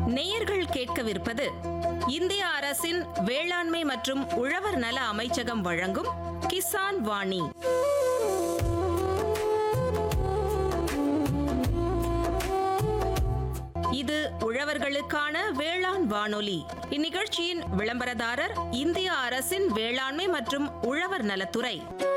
நேயர்கள் கேட்கவிருப்பது இந்திய அரசின் வேளாண்மை மற்றும் உழவர் நல அமைச்சகம் வழங்கும் கிசான் வாணி இது உழவர்களுக்கான வேளாண் வானொலி இந்நிகழ்ச்சியின் விளம்பரதாரர் இந்திய அரசின் வேளாண்மை மற்றும் உழவர் நலத்துறை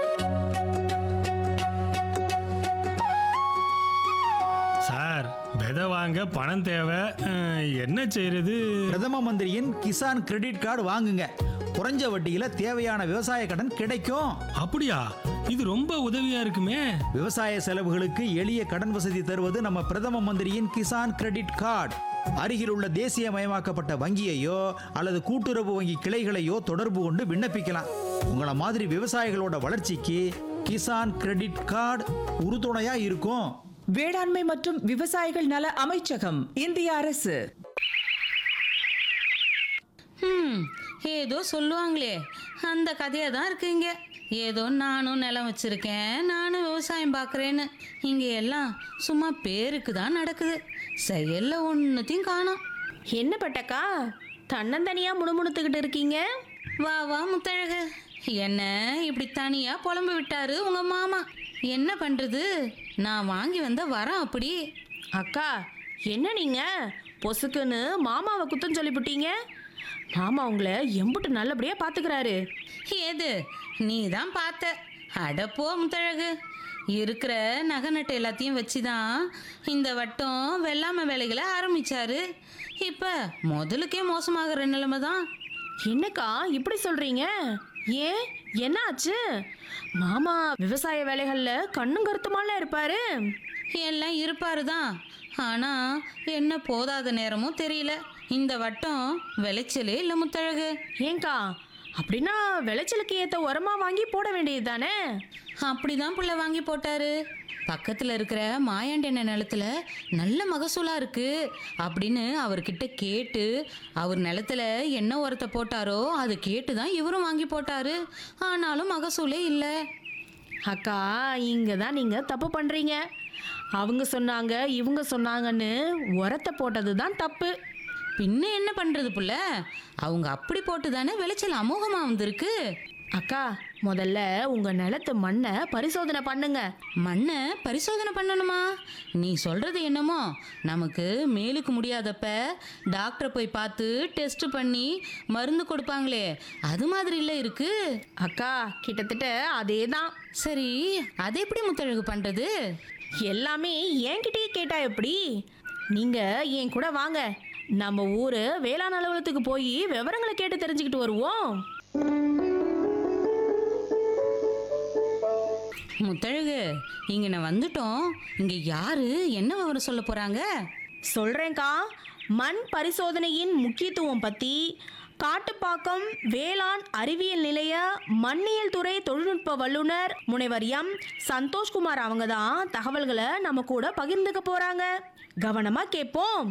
சார் விதை வாங்க பணம் தேவை அஹ், என்ன செய்யறது பிரதம மந்திரியின் கிசான் கிரெடிட் கார்டு வாங்குங்க குறைஞ்ச வட்டியில தேவையான விவசாய கடன் கிடைக்கும் அப்படியா இது ரொம்ப உதவியா இருக்குமே விவசாய செலவுகளுக்கு எளிய கடன் வசதி தருவது நம்ம பிரதம மந்திரியின் கிசான் கிரெடிட் கார்டு அருகில் உள்ள தேசியமயமாக்கப்பட்ட வங்கியையோ அல்லது கூட்டுறவு வங்கி கிளைகளையோ தொடர்பு கொண்டு விண்ணப்பிக்கலாம் உங்கள மாதிரி விவசாயிகளோட வளர்ச்சிக்கு கிசான் கிரெடிட் கார்டு உறுதுணையா இருக்கும் வேளாண்மை மற்றும் விவசாயிகள் நல அமைச்சகம் இந்திய அரசு ம் ஏதோ சொல்லுவாங்களே அந்த கதையாக தான் இருக்குங்க ஏதோ நானும் நிலம் வச்சிருக்கேன் நானும் விவசாயம் பார்க்குறேன்னு இங்கே எல்லாம் சும்மா பேருக்கு தான் நடக்குது செயலில் ஒன்றுத்தையும் காணோம் என்ன பட்டக்கா தன்னந்தனியா முணுமுணுத்துக்கிட்டு இருக்கீங்க வா வா முத்தழகு என்ன இப்படி தனியாக புலம்பு விட்டாரு உங்கள் மாமா என்ன பண்ணுறது நான் வாங்கி வந்த வரேன் அப்படி அக்கா என்ன நீங்க பொசுக்குன்னு மாமாவை குத்தம் சொல்லிவிட்டீங்க மாமா உங்களை எம்புட்டு நல்லபடியா பாத்துக்கிறாரு ஏது நீ தான் பார்த்த அடப்போ முத்தழகு இருக்கிற நகை நட்டு எல்லாத்தையும் வச்சு தான் இந்த வட்டம் வெள்ளாமை வேலைகளை ஆரம்பிச்சாரு இப்போ முதலுக்கே மோசமாகிற நிலைமை தான் என்னக்கா இப்படி சொல்றீங்க ஏன் என்ன ஆச்சு மாமா விவசாய வேலைகள்ல கண்ணும் கருத்துமால இருப்பாரு எல்லாம் இருப்பாரு தான் ஆனால் என்ன போதாத நேரமும் தெரியல இந்த வட்டம் விளைச்சலே இல்லை முத்தழகு ஏங்கா அப்படின்னா விளைச்சலுக்கு ஏத்த உரமா வாங்கி போட வேண்டியது தானே அப்படிதான் புள்ள வாங்கி போட்டாரு பக்கத்தில் இருக்கிற மாயாண்டெண்ண நிலத்துல நல்ல மகசூலா இருக்கு அப்படின்னு அவர்கிட்ட கேட்டு அவர் நிலத்துல என்ன உரத்தை போட்டாரோ அதை கேட்டு தான் இவரும் வாங்கி போட்டாரு ஆனாலும் மகசூலே இல்லை அக்கா இங்க தான் நீங்க தப்பு பண்றீங்க அவங்க சொன்னாங்க இவங்க சொன்னாங்கன்னு உரத்தை போட்டது தான் தப்பு பின்ன என்ன பண்றது புள்ள அவங்க அப்படி போட்டு தானே விளைச்சல் அமோகமாக வந்திருக்கு அக்கா முதல்ல உங்க நிலத்து மண்ணை பரிசோதனை பண்ணுங்க மண்ணை பரிசோதனை பண்ணணுமா நீ சொல்றது என்னமோ நமக்கு மேலுக்கு முடியாதப்ப டாக்டரை போய் பார்த்து டெஸ்ட் பண்ணி மருந்து கொடுப்பாங்களே அது மாதிரி இல்லை இருக்கு அக்கா கிட்டத்தட்ட அதே தான் சரி அது எப்படி முத்தழகு பண்றது எல்லாமே என்கிட்டயே கேட்டா எப்படி நீங்க என் கூட வாங்க நம்ம ஊரு வேளாண் அலுவலகத்துக்கு போய் விவரங்களை கேட்டு தெரிஞ்சுக்கிட்டு வருவோம் முத்தழகு இங்க நான் வந்துட்டோம் இங்க யாரு என்ன விவரம் சொல்ல போறாங்க சொல்றேன்க்கா மண் பரிசோதனையின் முக்கியத்துவம் பத்தி காட்டுப்பாக்கம் வேளாண் அறிவியல் நிலைய மண்ணியல் துறை தொழில்நுட்ப வல்லுனர் முனைவர் எம் சந்தோஷ்குமார் அவங்க தான் தகவல்களை நம்ம கூட பகிர்ந்துக்க போறாங்க கவனமா கேட்போம்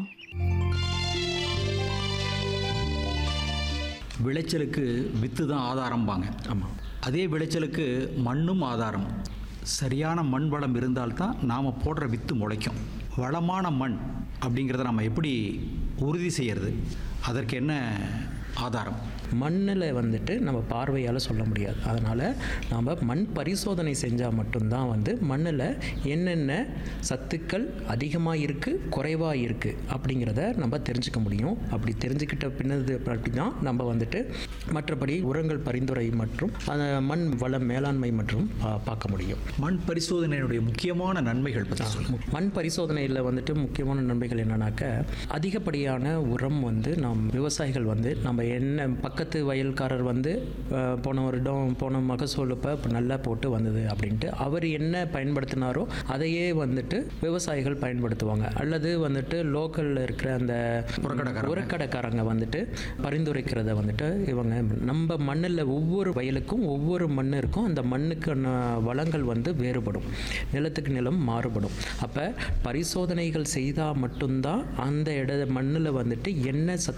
விளைச்சலுக்கு வித்து தான் ஆதாரம்பாங்க ஆமாம் அதே விளைச்சலுக்கு மண்ணும் ஆதாரம் சரியான மண் வளம் இருந்தால்தான் நாம் போடுற வித்து முளைக்கும் வளமான மண் அப்படிங்கிறத நம்ம எப்படி உறுதி செய்யறது அதற்கு என்ன ஆதாரம் மண்ணில் வந்துட்டு நம்ம பார்வையால் சொல்ல முடியாது அதனால் நாம் மண் பரிசோதனை செஞ்சால் மட்டும்தான் வந்து மண்ணில் என்னென்ன சத்துக்கள் அதிகமாக இருக்குது குறைவாக இருக்குது அப்படிங்கிறத நம்ம தெரிஞ்சுக்க முடியும் அப்படி தெரிஞ்சுக்கிட்ட பின்னது அப்படி தான் நம்ம வந்துட்டு மற்றபடி உரங்கள் பரிந்துரை மற்றும் அந்த மண் வள மேலாண்மை மற்றும் பா- பார்க்க முடியும் மண் பரிசோதனையினுடைய முக்கியமான நன்மைகள் பற்றி சொல்லுங்கள் மண் பரிசோதனையில் வந்துட்டு முக்கியமான நன்மைகள் என்னன்னாக்க அதிகப்படியான உரம் வந்து நாம் விவசாயிகள் வந்து நம்ம என்ன பக்கத்து வயல்காரர் வந்து அஹ், போன வருடம் போன மகசூல் இப்போ இப்போ நல்லா போட்டு வந்தது அப்படின்ட்டு அவர் என்ன பயன்படுத்தினாரோ அதையே வந்துட்டு விவசாயிகள் பயன்படுத்துவாங்க அல்லது வந்துட்டு லோக்கலில் இருக்கிற அந்த உரக்கடைக்காரங்க. உரக்கடைக்காரங்க வந்துட்டு பரிந்துரைக்கிறத வந்துட்டு இவங்க நம்ம மண்ணில் ஒவ்வொரு வயலுக்கும் ஒவ்வொரு மண் இருக்கும் அந்த மண்ணுக்கான வளங்கள் வந்து வேறுபடும் நிலத்துக்கு நிலம் மாறுபடும் அப்போ பரிசோதனைகள் செய்தால் மட்டும்தான் அந்த இட மண்ணில் வந்துட்டு என்ன சத்து